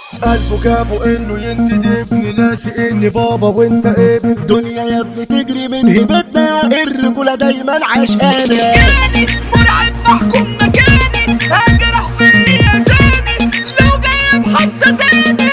قلبه جابه انه ينتد ابني ناسي اني بابا وانت ابن الدنيا يا ابني تجري من هيبتنا الرجولة دايما عشقانة مكاني مرعب محكوم مكاني هجرح في اللي يزاني لو جاي بحبسة تاني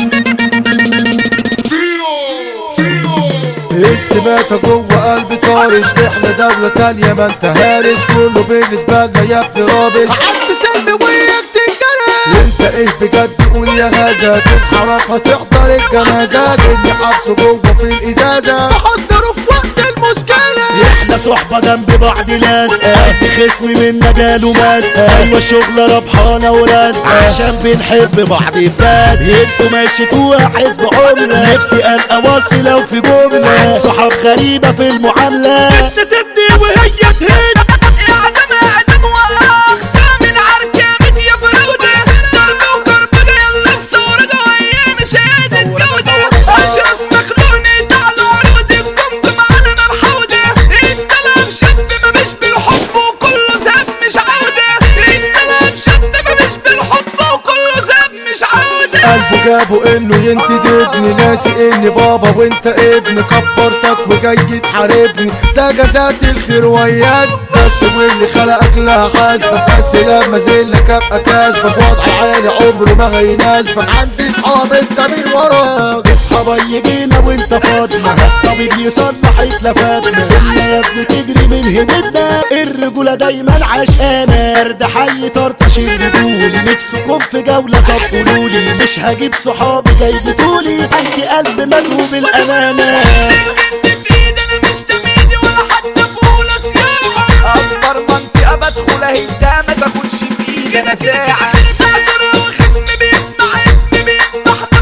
استباتة جوه قلبي طارش احنا دولة تانية ما انت هارش كله بالنسبة لنا يا ابني رابش حد سلبي وياك تنجرح انت ايه بجد قول يا هذا تنحرف هتحضر الجنازة لاني حبسه جوه في الازازة بحضره في وقت المشكلة احنا صحبة جنب بعض لازقة خصمي منا جاله ماسقة ايوه الشغلة ربحانة ورازقة عشان بنحب بعض فات انتوا مشيتوها حزب عملة نفسي القى وصف لو في جملة صحاب غريبة في المعاملة انت تدي وهي تهد اعدم اعدم واخصام العركة يا برودة ضرب وكربجة يلا في صورة ويانا شهادة جودة اشرس مخلوني تعالوا عروض الجمجم على نار حودة انت لا شاب ما مش بالحب وكله زاب مش عودة انت لا شاب ما مش بالحب وكله زاب مش عودة قلبه جابه انه ينتد ابني ناسي اني بابا وانت ابن كبرتك وجاي تحاربني ده جزات الخير وياك بس واللي خلقك لها حاسبك بس لما زلك ابقى كاسبك وضع عالي عمره ما هيناسبك عندي صحاب انت مين وراك اصحى يجينا وانت فاضنا الطبيب يصلح اتلفاتنا قلنا يا ابني تجري من هدتنا الرجولة دايما عشقانة فرد حي طرطش الرجول نفسكم في جولة طب قولولي مش هجيب صحابي جاي بتقولي عندي قلب مدهو بالأمانة سكنت في ايدي انا مش تميدي ولا حتى فول صياحة اكبر منطقة بدخلها انت ما تاخدش في ايدي انا ساعة اعذر وخصمي بيسمع اسمي بيمدحنا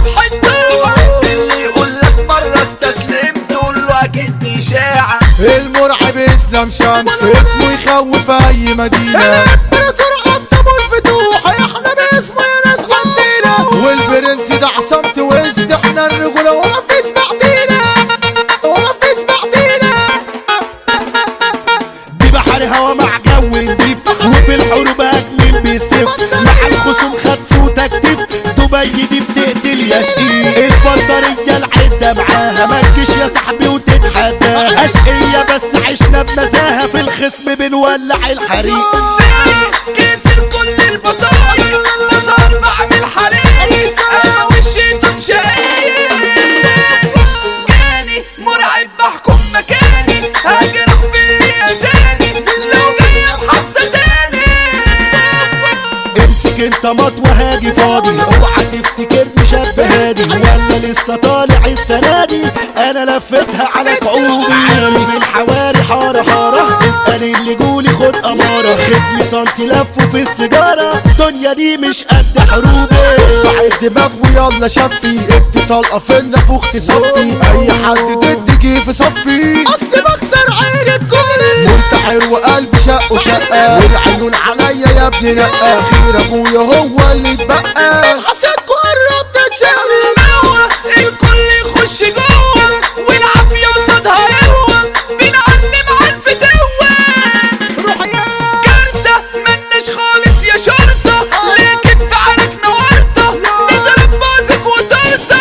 بحته اللي يقول لك مرة استسلمت قول له اكيد دي اشاعة المرعب اسلام شمس اسمه يخوف اي مدينة الامبراطور قدمه الفتوح احنا باسمه يا ناس عندنا والبرنس ده عصمت وسط احنا الرجولة وما فيش بعدينا وما فيش بعدينا دي بحر هوا مع جو نضيف وفي الحروب اجمل بالسيف مع الخصوم خطف وتكتيف دبي دي بتقتل يا شقيق البطارية العدة معاها ما تجيش يا صاحبي وتتحدى اشقية بس عشنا بنزاهة في الخصم بنولع الحريق كسر كل البطايق بظهر بعمل حريق انا والشيطان شقايق جاني مرعب بحكم مكاني هجرح في اللي اذاني لو جاي بحبسه تاني امسك انت مطوة هاجي فاضي اوعى تفتكرني شاب هادي ولا لسه طالع السنة دي انا لفتها على كعوبي عامل في الحواري حارة حارة اسأل اللي جولي خد امارة خصمي سنتي لفه في السيجارة الدنيا دي مش قد حروبي بعد دماغ ويلا شفي ادي طلقة في النافوخ تصفي اي حد ضد جه في صفي اصل بكسر عين الكل منتحر وقلبي شقه شقة والعيون عليا يا ابني نقى خير ابويا هو اللي اتبقى حسيت قربت تتشال الكل يخش جوه والعافيه قصادها يهوى بنعلم على الفتوه روح يا كارتة ملناش خالص يا شرطة لكن في عركنا ورطة نضرب بازك وتورتة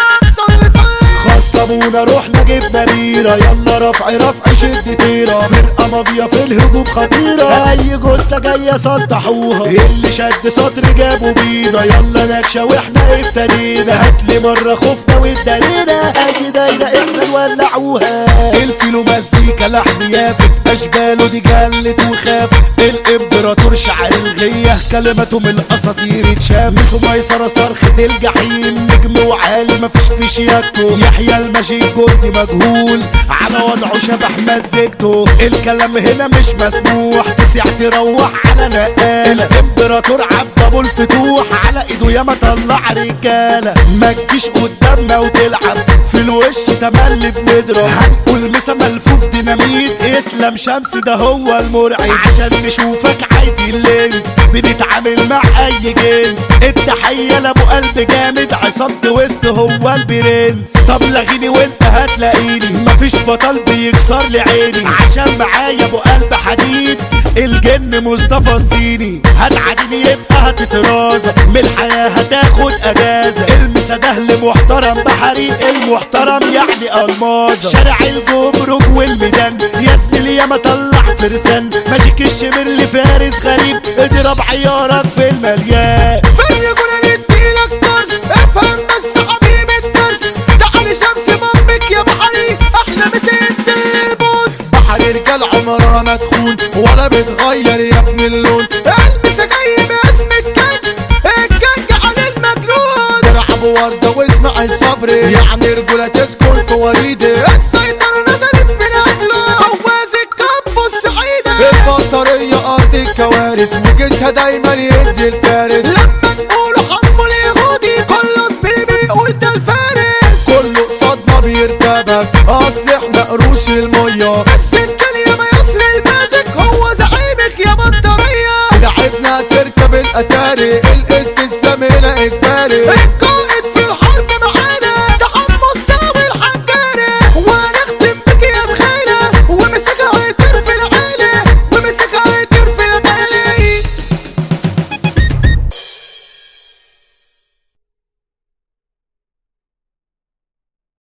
صلي صلي خصمونا رحنا جبنا بيرة يلا رفع رفع شد تيرة فرقة ماضية في الهجوم خطيرة أي جثة جاية سطحوها اللي شد سطر جابوا بينا يلا نكشة واحنا ابتدينا هاتلي مرة خفنا واتدارينا أي دايرة احنا نولعوها الفيلو مزيكا لحن يافت أشباله دي جلت وخافت الإمبراطور شعر الغية كلمته من الأساطير اتشاف ميسرة صرخة الجحيم نجم وعالي مفيش في شياكته يحيى المجيد جندي مجهول على وضعه شبح مزجته الكلام هنا مش مسموح تسع تروح على نقالة الامبراطور عبد ابو الفتوح على ايده ياما طلع رجالة ما تجيش قدامنا وتلعب في الوش تملي بنضرب هنقول مسا ملفوف ديناميت اسلام شمس ده هو المرعب عشان نشوفك عايز اللينس بنتعامل مع اي جنس التحية لابو قلب جامد عصمت وسط هو البرنس طب لغيني وانت هتلاقيني مفيش بطل بيكسر لي عيني عشان معايا ابو قلب حديد الجن مصطفى الصيني هتعاديني يبقى هتترازى من الحياة هتاخد اجازة المس اهل محترم بحري المحترم يعني الماظة شارع الجمرك والميدان يا زميلي يا ما طلع فرسان ماجيك الشمر فارس غريب اضرب عيارك في المليان فرقونا نديلك درس افهم بس حبيب الدرس تعالي شمس مامك يا بحري احلى مسا البوس بحر رجال عمرها ما تخون ولا بتغير يا ابن اللون المسا جاي باسم الكنج الكنج عن المجنون تلعب وردة واسمع الصبر يعني رجولة تسكن في وريدة السيطرة نزلت من اجله فواز الكامبوس سعيدة البطارية أرض الكوارث وجيشها دايما ينزل كارث لما نقولوا حمو اليهودي كله زميلي بيقول ده الفارس كله صدمة بيرتبك أصل احنا قروش المية بس الكلمة يسر الماجيك هو زعيمك يا بطارية لعبنا تركب الأتاري الاستسلام هنا إجباري القائد